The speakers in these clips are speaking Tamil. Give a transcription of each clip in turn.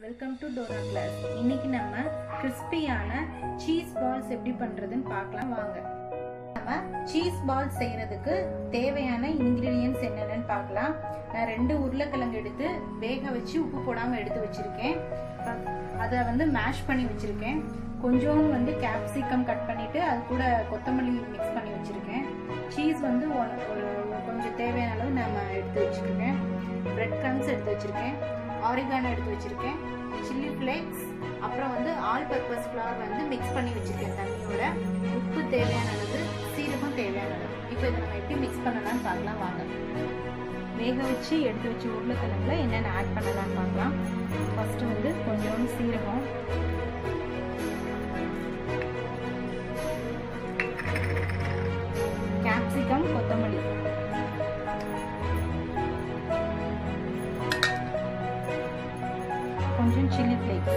வெல்கம் டு டோரா கிளாஸ் இன்னைக்கு நம்ம கிறிஸ்பியான சீஸ் பால்ஸ் எப்படி பண்றதுன்னு பார்க்கலாம் வாங்க நம்ம சீஸ் பால்ஸ் செய்யறதுக்கு தேவையான இன்கிரீடியன்ஸ் என்னென்னு பார்க்கலாம் நான் ரெண்டு உருளைக்கிழங்கு எடுத்து வேக வச்சு உப்பு போடாம எடுத்து வச்சிருக்கேன் அதை வந்து மேஷ் பண்ணி வச்சிருக்கேன் கொஞ்சோண்டு வந்து கேப்சிகம் கட் பண்ணிட்டு அது கூட கொத்தமல்லி மிக்ஸ் பண்ணி வச்சிருக்கேன் சீஸ் வந்து ஒரு கொஞ்சம் தேவையான அளவு நம்ம எடுத்து வச்சிருக்கேன் பிரெட் க்ரம்ஸ் எடுத்து வச்சிருக்கேன் ஆரிகானோ எடுத்து வச்சிருக்கேன் சில்லி ஃப்ளேக்ஸ் அப்புறம் வந்து ஆல் பர்பஸ் ஃப்ளவர் வந்து மிக்ஸ் பண்ணி வச்சிருக்கேன் தண்ணியோட உப்பு தேவையான அளவு சீரகம் தேவையான அளவு இப்போ இதை நம்ம எப்படி மிக்ஸ் பண்ணலாம்னு பார்க்கலாம் வாங்க வேக வச்சு எடுத்து வச்சு உருளைக்கிழங்குல என்னென்ன ஆட் பண்ணலாம்னு பார்க்கலாம் ஃபர்ஸ்ட் வந்து கொஞ்சோண்டு சீரகம் கேப்சிகம் கொத்தமல்லி கொஞ்சம் சில்லி ஃப்ளேக்ஸ்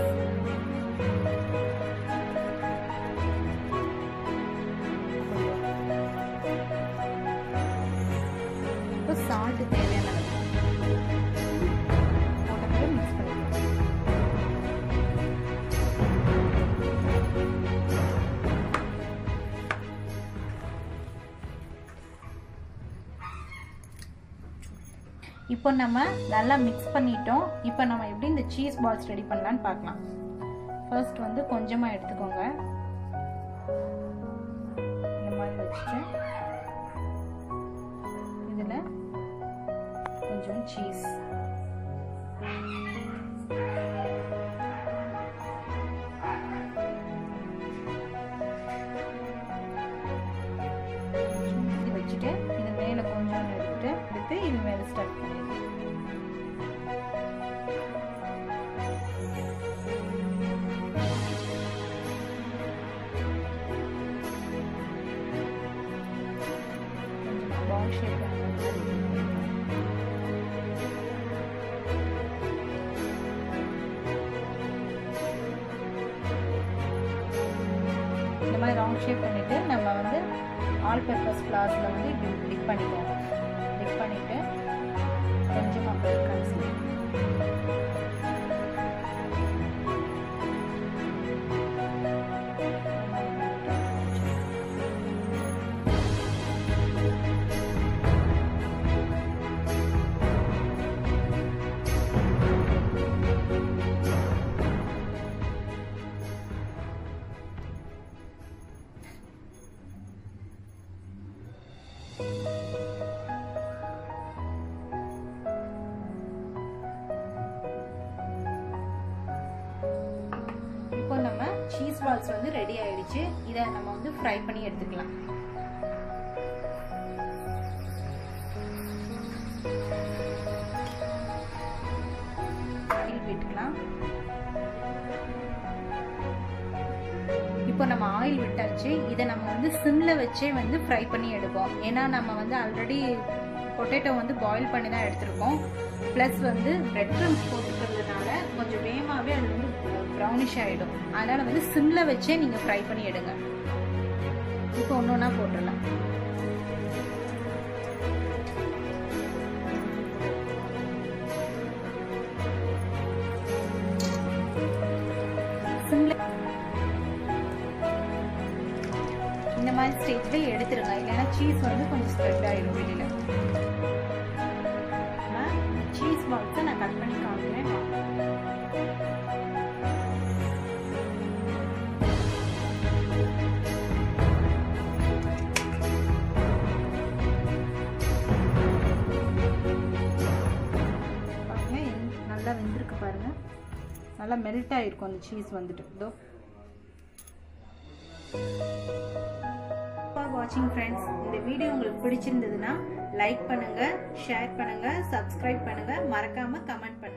இப்போ சால்ட் தேவையான போட்டு மிக்ஸ் பண்ணிக்கலாம் இப்போ நம்ம நல்லா மிக்ஸ் பண்ணிட்டோம் இப்போ நம்ம எப்படி இந்த சீஸ் பால்ஸ் ரெடி பண்ணலான்னு பார்க்கலாம் ஃபர்ஸ்ட் வந்து கொஞ்சமாக எடுத்துக்கோங்க இந்த மாதிரி வச்சுட்டு இதில் கொஞ்சம் சீஸ் வச்சுட்டு இது மேலே கொஞ்சம் எடுத்துட்டு எடுத்து இது மேலே ஸ்டார்ட் பண்ணிடுங்க பால் ஷேப் இந்த மாதிரி ரவுண்ட் ஷேப் பண்ணிட்டு நம்ம வந்து ஆல் பர்பஸ் ஃப்ளார்ஸில் வந்து இப்படி டிப் பண்ணிக்குவோம் டிப் பண்ணிவிட்டு கொஞ்சமாக கன்சி இப்போ நம்ம சீஸ் பால்ஸ் வந்து ரெடி ஆயிடுச்சு இதை நம்ம வந்து ஃப்ரை பண்ணி எடுத்துக்கலாம் ஆயில் விட்டுக்கலாம் இப்போ நம்ம ஆயில் விட்டாச்சு இதை நம்ம வந்து சிம்ல வச்சே வந்து ஃப்ரை பண்ணி எடுப்போம் ஏன்னா நம்ம வந்து ஆல்ரெடி பொட்டேட்டோ வந்து பாயில் பண்ணி தான் எடுத்திருக்கோம் ப்ளஸ் வந்து பிரெட் க்ரம்ஸ் போட்டுக்கிறதுனால கொஞ்சம் வேகமாகவே அது வந்து ப்ரௌனிஷ் ஆகிடும் அதனால் வந்து சிம்மில் வச்சே நீங்கள் ஃப்ரை பண்ணி எடுங்க இப்போ ஒன்று ஒன்றா போட்டுடலாம் சிம்மில் இந்த மாதிரி ஸ்டேஜில் எடுத்துருங்க இல்லைன்னா சீஸ் வந்து கொஞ்சம் ஸ்ப்ரெட் ஆகிடும் வெளியில் சீஸ் பால்ஸை நான் கட் பண்ணி காமிக்கிறேன் பாருங்க நல்லா வெந்திருக்கு பாருங்க நல்லா மெல்ட் ஆகிருக்கும் அந்த சீஸ் வந்துட்டு இதோ ஃபார் வாட்சிங் ஃப்ரெண்ட்ஸ் இந்த வீடியோ உங்களுக்கு பிடிச்சிருந்ததுன்னா லைக் பண்ணுங்க ஷேர் பண்ணுங்க சப்ஸ்கிரைப் பண்ணுங்க மறக்காம கமெண்ட் பண்ணுங்க